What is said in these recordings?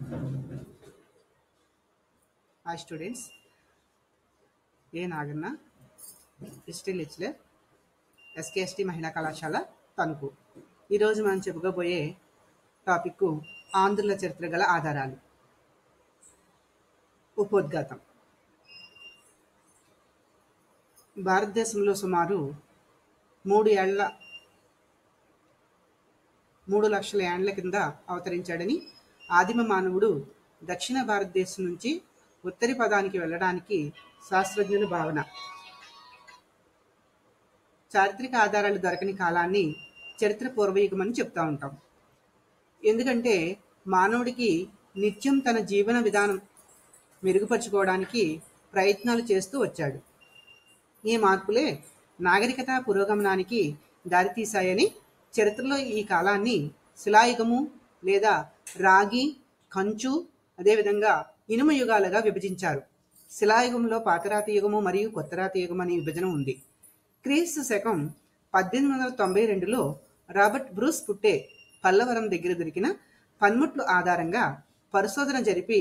hi students A Naganna history lecturer SKST Mahila Kalasala Tanuku ఈరోజు మనం చెప్పుకోబోయే టాపిక్ ఆంధ్రుల చరిత్ర గల ఆధారాలు ఉపోద్ఘాతం భారతదేశంలో సుమారు మూడు ఏళ్ల మూడు లక్షల ఏండ్ల కింద అవతరించాడని ఆదిమ మానవుడు దక్షిణ భారతదేశం నుంచి ఉత్తరి పదానికి వెళ్ళడానికి శాస్త్రజ్ఞుల భావన చారిత్రక ఆధారాలు దొరకని కాలాన్ని చరిత్ర పూర్వయుగమని చెప్తా ఉంటాం ఎందుకంటే మానవుడికి నిత్యం తన జీవన విధానం మెరుగుపరుచుకోవడానికి ప్రయత్నాలు చేస్తూ వచ్చాడు ఈ మార్పులే నాగరికత పురోగమనానికి దారితీశాయని చరిత్రలో ఈ కాలాన్ని శిలాయుగము లేదా రాగి కంచు అదేవిధంగా ఇనుము యుగాలుగా విభజించారు శిలాయుగంలో పాతరాతి యుగము మరియు కొత్తరాతి యుగం అనే విభజన ఉంది క్రీస్తు శకం పద్దెనిమిది వందల తొంభై రెండులో రాబర్ట్ బ్రూస్ పుట్టే పల్లవరం దగ్గర దొరికిన పన్ముట్లు ఆధారంగా పరిశోధన జరిపి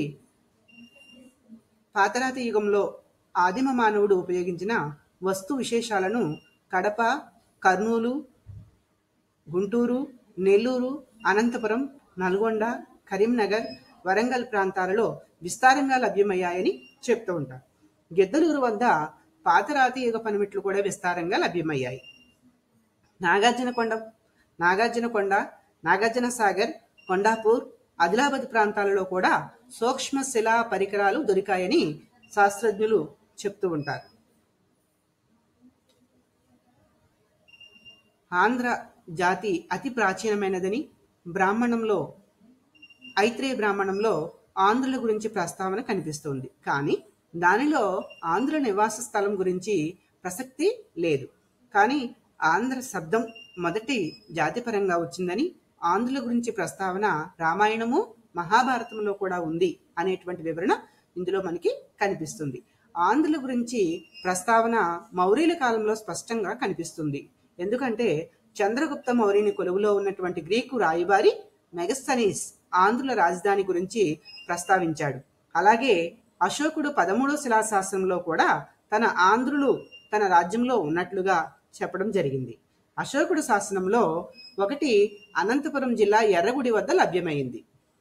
పాతరాతి యుగంలో ఆదిమ మానవుడు ఉపయోగించిన వస్తు విశేషాలను కడప కర్నూలు గుంటూరు నెల్లూరు అనంతపురం నల్గొండ కరీంనగర్ వరంగల్ ప్రాంతాలలో విస్తారంగా లభ్యమయ్యాయని చెప్తూ ఉంటారు గిద్దలూరు వద్ద పాతరాతి యుగ పనిమిట్లు కూడా విస్తారంగా లభ్యమయ్యాయి నాగార్జునకొండ నాగార్జునకొండ నాగార్జున సాగర్ కొండాపూర్ ఆదిలాబాద్ ప్రాంతాలలో కూడా సూక్ష్మ శిలా పరికరాలు దొరికాయని శాస్త్రజ్ఞులు చెప్తూ ఉంటారు ఆంధ్ర జాతి అతి ప్రాచీనమైనదని బ్రాహ్మణంలో ఐత్రేయ బ్రాహ్మణంలో ఆంధ్రుల గురించి ప్రస్తావన కనిపిస్తుంది కానీ దానిలో ఆంధ్ర నివాస స్థలం గురించి ప్రసక్తి లేదు కానీ ఆంధ్ర శబ్దం మొదటి జాతిపరంగా వచ్చిందని ఆంధ్రుల గురించి ప్రస్తావన రామాయణము మహాభారతంలో కూడా ఉంది అనేటువంటి వివరణ ఇందులో మనకి కనిపిస్తుంది ఆంధ్రుల గురించి ప్రస్తావన మౌర్యుల కాలంలో స్పష్టంగా కనిపిస్తుంది ఎందుకంటే చంద్రగుప్త మౌర్యుని కొలువులో ఉన్నటువంటి గ్రీకు రాయబారి మెగస్తనీస్ ఆంధ్రుల రాజధాని గురించి ప్రస్తావించాడు అలాగే అశోకుడు పదమూడో శిలాశాసనంలో కూడా తన ఆంధ్రులు తన రాజ్యంలో ఉన్నట్లుగా చెప్పడం జరిగింది అశోకుడు శాసనంలో ఒకటి అనంతపురం జిల్లా ఎర్రగుడి వద్ద లభ్యమైంది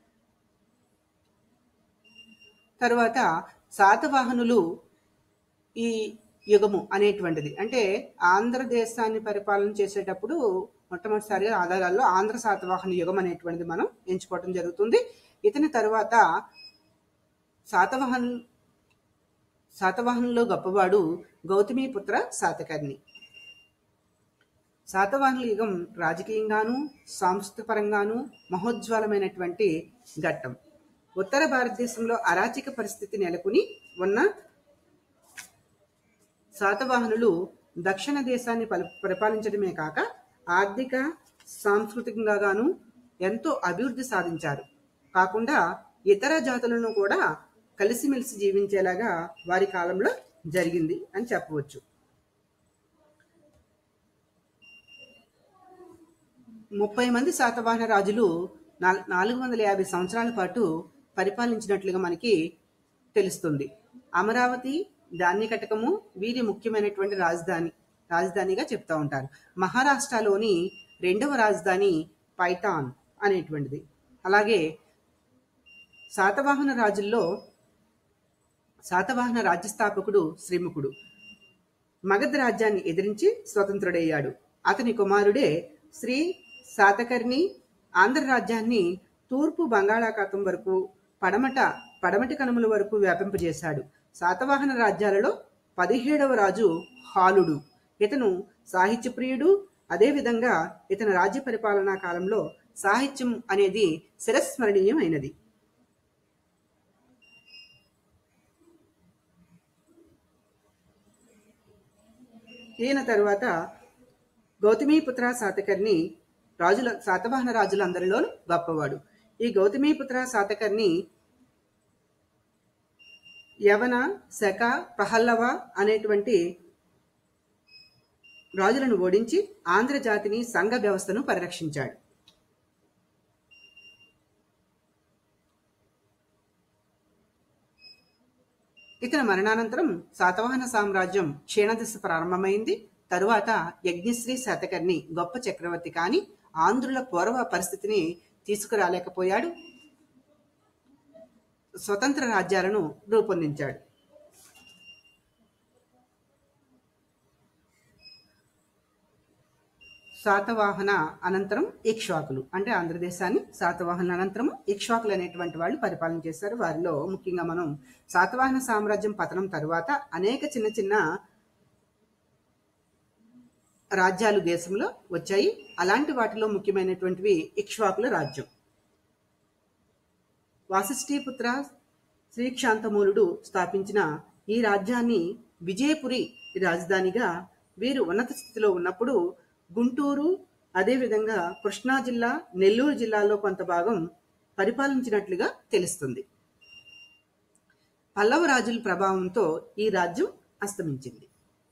తరువాత శాతవాహనులు ఈ యుగము అనేటువంటిది అంటే ఆంధ్రదేశాన్ని పరిపాలన చేసేటప్పుడు మొట్టమొదటిసారిగా ఆధారాల్లో ఆంధ్ర శాతవాహన యుగం అనేటువంటిది మనం ఎంచుకోవటం జరుగుతుంది ఇతని తరువాత శాతవాహన్ శాతవాహనంలో గొప్పవాడు గౌతమిపుత్ర శాతకర్ణి శాతవాహనుల యుగం రాజకీయంగాను సాంస్కృతిపరంగాను మహోజ్వలమైనటువంటి ఘట్టం ఉత్తర భారతదేశంలో అరాచక పరిస్థితి నెలకొని ఉన్న శాతవాహనులు దక్షిణ దేశాన్ని పలి పరిపాలించడమే కాక ఆర్థిక సాంస్కృతికంగా గాను ఎంతో అభివృద్ధి సాధించారు కాకుండా ఇతర జాతులను కూడా కలిసిమెలిసి జీవించేలాగా వారి కాలంలో జరిగింది అని చెప్పవచ్చు ముప్పై మంది శాతవాహన రాజులు నాలుగు వందల యాభై సంవత్సరాల పాటు పరిపాలించినట్లుగా మనకి తెలుస్తుంది అమరావతి ధాన్యకటకము వీరి ముఖ్యమైనటువంటి రాజధాని రాజధానిగా చెప్తా ఉంటారు మహారాష్ట్రలోని రెండవ రాజధాని పైఠాన్ అనేటువంటిది అలాగే శాతవాహన రాజుల్లో శాతవాహన రాజ్యస్థాపకుడు శ్రీముఖుడు మగధ రాజ్యాన్ని ఎదిరించి స్వతంత్రుడయ్యాడు అతని కుమారుడే శ్రీ శాతకర్ణి ఆంధ్ర రాజ్యాన్ని తూర్పు బంగాళాఖాతం వరకు పడమట పడమటి కనుమల వరకు వ్యాపింపజేశాడు శాతవాహన రాజ్యాలలో పదిహేడవ రాజు హాలుడు ఇతను సాహిత్యప్రియుడు అదేవిధంగా ఇతని రాజ్య పరిపాలనా కాలంలో సాహిత్యం అనేది శిరస్మరణీయమైనది ఈయన తరువాత గౌతమీపుత్ర శాతకర్ణి రాజుల శాతవాహన రాజులందరిలో గొప్పవాడు ఈ గౌతమీపుత్ర శాతకర్ణి యవన శక ప్రహల్లవ అనేటువంటి రాజులను ఓడించి ఆంధ్ర జాతిని సంఘ వ్యవస్థను పరిరక్షించాడు ఇతని మరణానంతరం శాతవాహన సామ్రాజ్యం క్షీణదశ ప్రారంభమైంది తరువాత యజ్ఞశ్రీ శాతకర్ణి గొప్ప చక్రవర్తి కాని ఆంధ్రుల పూర్వ పరిస్థితిని తీసుకురాలేకపోయాడు స్వతంత్ర రాజ్యాలను రూపొందించాడు శాతవాహన అనంతరం ఇక్ష్వాకులు అంటే ఆంధ్రదేశాన్ని శాతవాహన అనంతరం ఇక్ష్వాకులు అనేటువంటి వాళ్ళు పరిపాలన చేశారు వారిలో ముఖ్యంగా మనం శాతవాహన సామ్రాజ్యం పతనం తరువాత అనేక చిన్న చిన్న రాజ్యాలు దేశంలో వచ్చాయి అలాంటి వాటిలో ముఖ్యమైనటువంటివి ఇక్ష్వాకుల రాజ్యం వాసిష్ఠీపుత్ర శ్రీక్షాంతమూలుడు స్థాపించిన ఈ రాజ్యాన్ని విజయపురి రాజధానిగా వీరు ఉన్నత స్థితిలో ఉన్నప్పుడు గుంటూరు అదేవిధంగా కృష్ణా జిల్లా నెల్లూరు జిల్లాలో కొంత భాగం పరిపాలించినట్లుగా తెలుస్తుంది పల్లవ రాజుల ప్రభావంతో ఈ రాజ్యం అస్తమించింది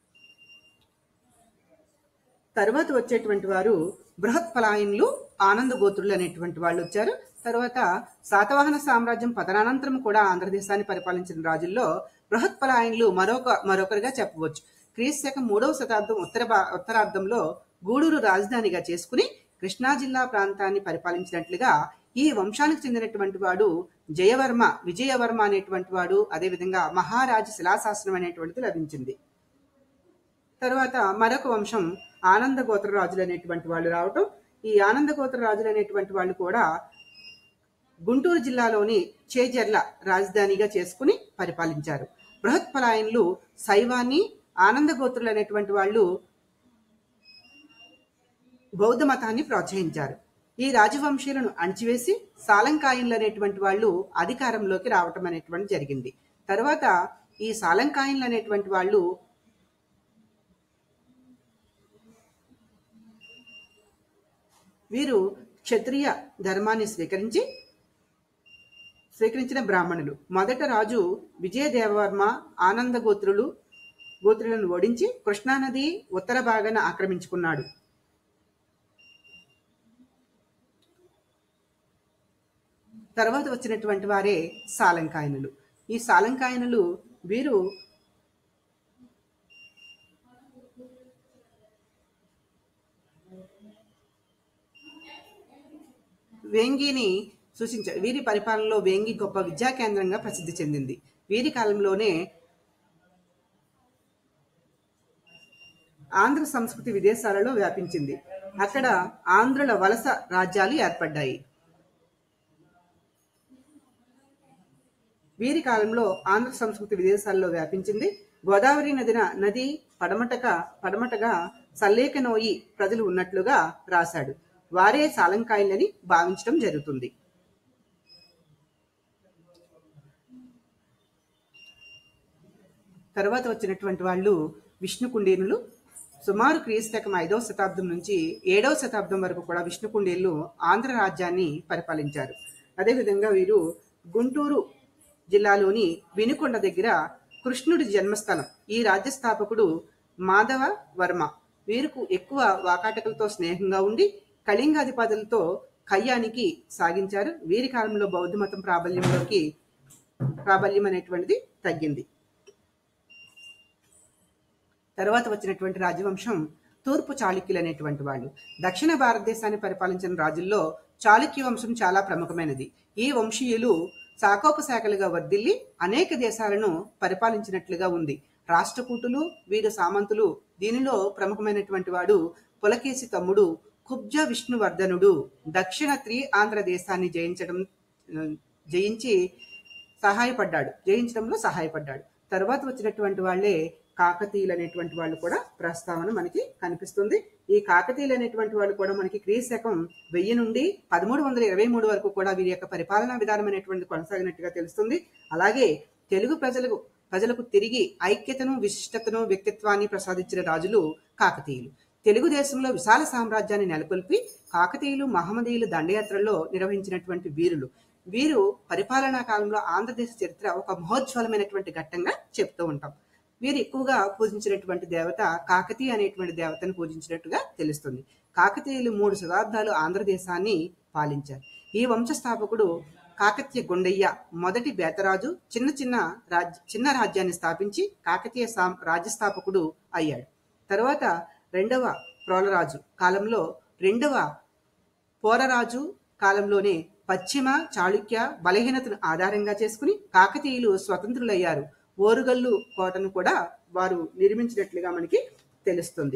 తర్వాత వచ్చేటువంటి వారు బృహత్ పలాయన్లు ఆనంద గోత్రులు అనేటువంటి వాళ్ళు వచ్చారు తర్వాత శాతవాహన సామ్రాజ్యం పతనానంతరం కూడా ఆంధ్రదేశాన్ని పరిపాలించిన రాజుల్లో బృహత్ పలాయన్లు మరొక మరొకరుగా చెప్పవచ్చు క్రీస్తు శకం మూడవ శతాబ్దం ఉత్తర భా- ఉత్తరార్ధంలో గూడూరు రాజధానిగా చేసుకుని కృష్ణా జిల్లా ప్రాంతాన్ని పరిపాలించినట్లుగా ఈ వంశానికి చెందినటువంటి వాడు జయవర్మ విజయవర్మ అనేటువంటి వాడు అదేవిధంగా మహారాజ శిలాశాసనం అనేటువంటిది లభించింది తర్వాత మరొక వంశం ఆనంద గోత్ర రాజులు అనేటువంటి వాళ్ళు రావటం ఈ ఆనంద గోత్ర రాజులు అనేటువంటి వాళ్ళు కూడా గుంటూరు జిల్లాలోని చేజర్ల రాజధానిగా చేసుకుని పరిపాలించారు బృహత్ పలాయన్లు శైవాన్ని ఆనంద గోత్రులు అనేటువంటి వాళ్ళు బౌద్ధ మతాన్ని ప్రోత్సహించారు ఈ రాజవంశీయులను అణిచివేసి సాలంకాయన్లు అనేటువంటి వాళ్ళు అధికారంలోకి రావటం అనేటువంటి జరిగింది తర్వాత ఈ సాలంకాయన్లు అనేటువంటి వాళ్ళు వీరు క్షత్రియ ధర్మాన్ని స్వీకరించి స్వీకరించిన బ్రాహ్మణులు మొదట రాజు విజయదేవవర్మ ఆనంద గోత్రులు గోత్రులను ఓడించి కృష్ణానది ఉత్తర భాగాన ఆక్రమించుకున్నాడు తర్వాత వచ్చినటువంటి వారే సాలంకాయనులు ఈ సాలంకాయనులు వీరు వేంగిని సూచించారు వీరి పరిపాలనలో వేంగి గొప్ప విద్యా కేంద్రంగా ప్రసిద్ధి చెందింది వీరి కాలంలోనే ఆంధ్ర సంస్కృతి విదేశాలలో వ్యాపించింది అక్కడ ఆంధ్రుల వలస రాజ్యాలు ఏర్పడ్డాయి వీరి కాలంలో ఆంధ్ర సంస్కృతి విదేశాల్లో వ్యాపించింది గోదావరి నదిన నది పడమటక పడమటగా సల్లేకనోయి ప్రజలు ఉన్నట్లుగా రాశాడు వారే సాలంకాయలని భావించడం జరుగుతుంది తర్వాత వచ్చినటువంటి వాళ్ళు విష్ణుకుండీనులు సుమారు క్రీస్తకం ఐదవ శతాబ్దం నుంచి ఏడవ శతాబ్దం వరకు కూడా విష్ణుకుండీలు ఆంధ్ర రాజ్యాన్ని పరిపాలించారు అదేవిధంగా వీరు గుంటూరు జిల్లాలోని వినుకొండ దగ్గర కృష్ణుడి జన్మస్థలం ఈ రాజ్య స్థాపకుడు మాధవ వర్మ వీరుకు ఎక్కువ వాకాటకులతో స్నేహంగా ఉండి కళింగాధిపతులతో కయ్యానికి సాగించారు వీరి కాలంలో బౌద్ధ మతం ప్రాబల్యంలోకి ప్రాబల్యం అనేటువంటిది తగ్గింది తర్వాత వచ్చినటువంటి రాజవంశం తూర్పు చాళుక్యులు అనేటువంటి వాళ్ళు దక్షిణ భారతదేశాన్ని పరిపాలించిన రాజుల్లో చాళుక్య వంశం చాలా ప్రముఖమైనది ఈ వంశీయులు శాఖోపశాఖలుగా వర్ధిల్లి అనేక దేశాలను పరిపాలించినట్లుగా ఉంది రాష్ట్రకూటులు వీరు సామంతులు దీనిలో ప్రముఖమైనటువంటి వాడు పులకేసి తమ్ముడు కుబ్జ విష్ణువర్ధనుడు దక్షిణ త్రి ఆంధ్ర దేశాన్ని జయించడం ఆ, జయించి సహాయపడ్డాడు జయించడంలో సహాయపడ్డాడు తర్వాత వచ్చినటువంటి వాళ్ళే కాకతీయులు అనేటువంటి వాళ్ళు కూడా ప్రస్తావన మనకి కనిపిస్తుంది ఈ కాకతీయులు అనేటువంటి వాళ్ళు కూడా మనకి క్రీస్తు శకం వెయ్యి నుండి పదమూడు వందల ఇరవై మూడు వరకు కూడా వీరి యొక్క పరిపాలనా విధానం అనేటువంటి కొనసాగినట్టుగా తెలుస్తుంది అలాగే తెలుగు ప్రజలకు ప్రజలకు తిరిగి ఐక్యతను విశిష్టతను వ్యక్తిత్వాన్ని ప్రసాదించిన రాజులు కాకతీయులు తెలుగుదేశంలో విశాల సామ్రాజ్యాన్ని నెలకొల్పి కాకతీయులు మహమ్మదీయులు దండయాత్రల్లో నిర్వహించినటువంటి వీరులు వీరు పరిపాలనా కాలంలో ఆంధ్రదేశ చరిత్ర ఒక మహోజ్వలమైనటువంటి ఘట్టంగా చెప్తూ ఉంటాం వీరు ఎక్కువగా పూజించినటువంటి దేవత కాకతీయ అనేటువంటి దేవతను పూజించినట్టుగా తెలుస్తుంది కాకతీయులు మూడు శతాబ్దాలు ఆంధ్రదేశాన్ని పాలించారు ఈ వంశస్థాపకుడు కాకతీయ గుండయ్య మొదటి బేతరాజు చిన్న చిన్న రాజ్య చిన్న రాజ్యాన్ని స్థాపించి కాకతీయ సాం రాజ్యస్థాపకుడు అయ్యాడు తర్వాత రెండవ ప్రోలరాజు కాలంలో రెండవ పోరరాజు కాలంలోనే పశ్చిమ చాళుక్య బలహీనతను ఆధారంగా చేసుకుని కాకతీయులు స్వతంత్రులయ్యారు ఓరుగల్లు కోటను కూడా వారు నిర్మించినట్లుగా మనకి తెలుస్తుంది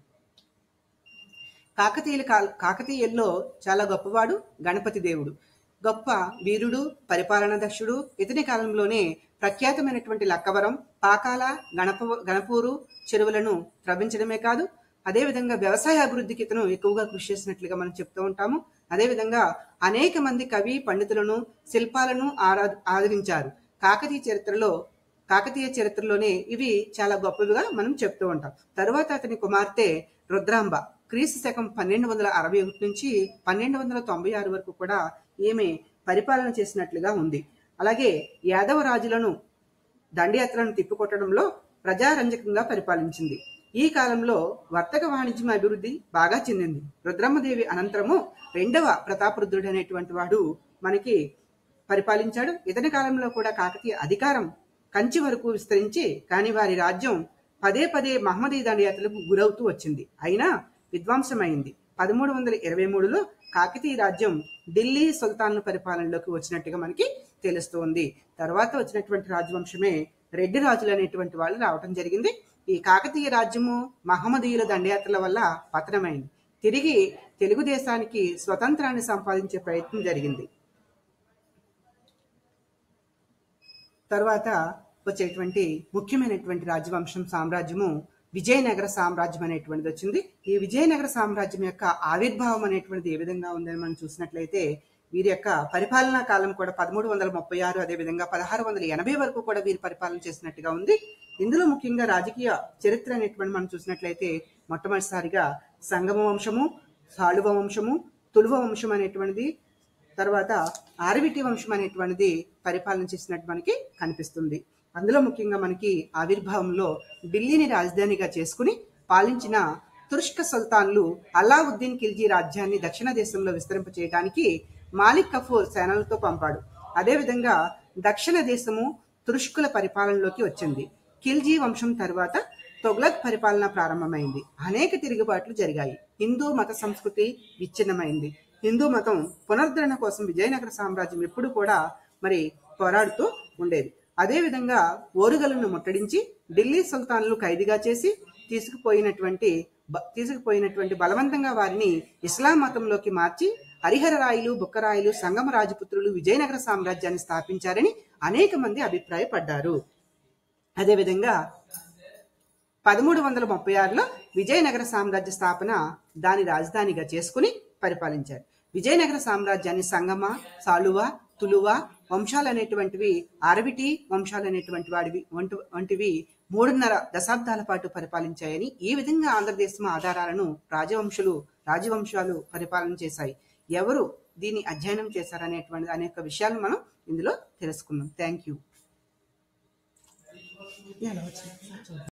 కాకతీయుల కాల కాకతీయుల్లో చాలా గొప్పవాడు గణపతి దేవుడు గొప్ప వీరుడు పరిపాలన దక్షుడు ఇతని కాలంలోనే ప్రఖ్యాతమైనటువంటి లక్కవరం పాకాల గణప గణపూరు చెరువులను త్రవ్వించడమే కాదు అదేవిధంగా వ్యవసాయ అభివృద్ధికి ఇతను ఎక్కువగా కృషి చేసినట్లుగా మనం చెప్తూ ఉంటాము అదేవిధంగా అనేక మంది కవి పండితులను శిల్పాలను ఆరా ఆదరించారు కాకతీయ చరిత్రలో కాకతీయ చరిత్రలోనే ఇవి చాలా గొప్పవిగా మనం చెప్తూ ఉంటాం తరువాత అతని కుమార్తె రుద్రాంబ క్రీస్తు శకం పన్నెండు వందల అరవై ఒకటి నుంచి పన్నెండు వందల తొంభై ఆరు వరకు కూడా ఈమె పరిపాలన చేసినట్లుగా ఉంది అలాగే యాదవ రాజులను దండయాత్రలను తిప్పికొట్టడంలో ప్రజారంజకంగా పరిపాలించింది ఈ కాలంలో వర్తక వాణిజ్యం అభివృద్ధి బాగా చెందింది రుద్రమ్మదేవి అనంతరము రెండవ ప్రతాపరుద్రుడు అనేటువంటి వాడు మనకి పరిపాలించాడు ఇతని కాలంలో కూడా కాకతీయ అధికారం కంచి వరకు విస్తరించి కానీ వారి రాజ్యం పదే పదే మహమ్మదీ దండయాత్రలకు గురవుతూ వచ్చింది అయినా విధ్వంసమైంది పదమూడు వందల ఇరవై మూడులో కాకతీయ రాజ్యం ఢిల్లీ సుల్తాన్ల పరిపాలనలోకి వచ్చినట్టుగా మనకి తెలుస్తోంది తర్వాత వచ్చినటువంటి రాజవంశమే రెడ్డి రాజులు అనేటువంటి వాళ్ళు రావటం జరిగింది ఈ కాకతీయ రాజ్యము మహమ్మదీయుల దండయాత్రల వల్ల పతనమైంది తిరిగి తెలుగుదేశానికి స్వతంత్రాన్ని సంపాదించే ప్రయత్నం జరిగింది తర్వాత వచ్చేటువంటి ముఖ్యమైనటువంటి రాజవంశం సామ్రాజ్యము విజయనగర సామ్రాజ్యం అనేటువంటిది వచ్చింది ఈ విజయనగర సామ్రాజ్యం యొక్క ఆవిర్భావం అనేటువంటిది ఏ విధంగా ఉందని మనం చూసినట్లయితే వీరి యొక్క పరిపాలనా కాలం కూడా పదమూడు వందల ముప్పై ఆరు అదేవిధంగా పదహారు వందల ఎనభై వరకు కూడా వీరు పరిపాలన చేసినట్టుగా ఉంది ఇందులో ముఖ్యంగా రాజకీయ చరిత్ర అనేటువంటి మనం చూసినట్లయితే మొట్టమొదటిసారిగా సంగమ వంశము సాళువ వంశము తులువ వంశం అనేటువంటిది తర్వాత ఆరవిటి వంశం అనేటువంటిది పరిపాలన చేసినట్టు మనకి కనిపిస్తుంది అందులో ముఖ్యంగా మనకి ఆవిర్భావంలో ఢిల్లీని రాజధానిగా చేసుకుని పాలించిన తుర్ష్క సుల్తాన్లు అలావుద్దీన్ ఖిల్జీ రాజ్యాన్ని దక్షిణ దేశంలో విస్తరింప చేయడానికి మాలిక్ కఫూర్ సేనలతో పంపాడు అదేవిధంగా దక్షిణ దేశము తురుష్కుల పరిపాలనలోకి వచ్చింది ఖిల్జీ వంశం తర్వాత తొగ్లక్ పరిపాలన ప్రారంభమైంది అనేక తిరుగుబాట్లు జరిగాయి హిందూ మత సంస్కృతి విచ్ఛిన్నమైంది హిందూ మతం పునరుద్ధరణ కోసం విజయనగర సామ్రాజ్యం ఎప్పుడు కూడా మరి పోరాడుతూ ఉండేది అదేవిధంగా ఓరుగలను ముట్టడించి ఢిల్లీ సుల్తాన్లు ఖైదీగా చేసి తీసుకుపోయినటువంటి బ- తీసుకుపోయినటువంటి బలవంతంగా వారిని ఇస్లాం మతంలోకి మార్చి హరిహర రాయలు బుక్కరాయలు సంగమ రాజపుత్రులు విజయనగర సామ్రాజ్యాన్ని స్థాపించారని అనేక మంది అభిప్రాయపడ్డారు అదేవిధంగా పదమూడు వందల ముప్పై ఆరులో విజయనగర సామ్రాజ్య స్థాపన దాని రాజధానిగా చేసుకుని పరిపాలించారు విజయనగర సామ్రాజ్యాన్ని సంగమ సాళువ తులువ వంశాలు అనేటువంటివి అరవిటి వంశాలు అనేటువంటి వాడివి వంటి వంటివి మూడున్నర దశాబ్దాల పాటు పరిపాలించాయని ఈ విధంగా ఆంధ్రదేశం ఆధారాలను రాజవంశులు రాజవంశాలు పరిపాలన చేశాయి ఎవరు దీన్ని అధ్యయనం చేశారనేటువంటి అనేక విషయాలు మనం ఇందులో తెలుసుకున్నాం థ్యాంక్ యూ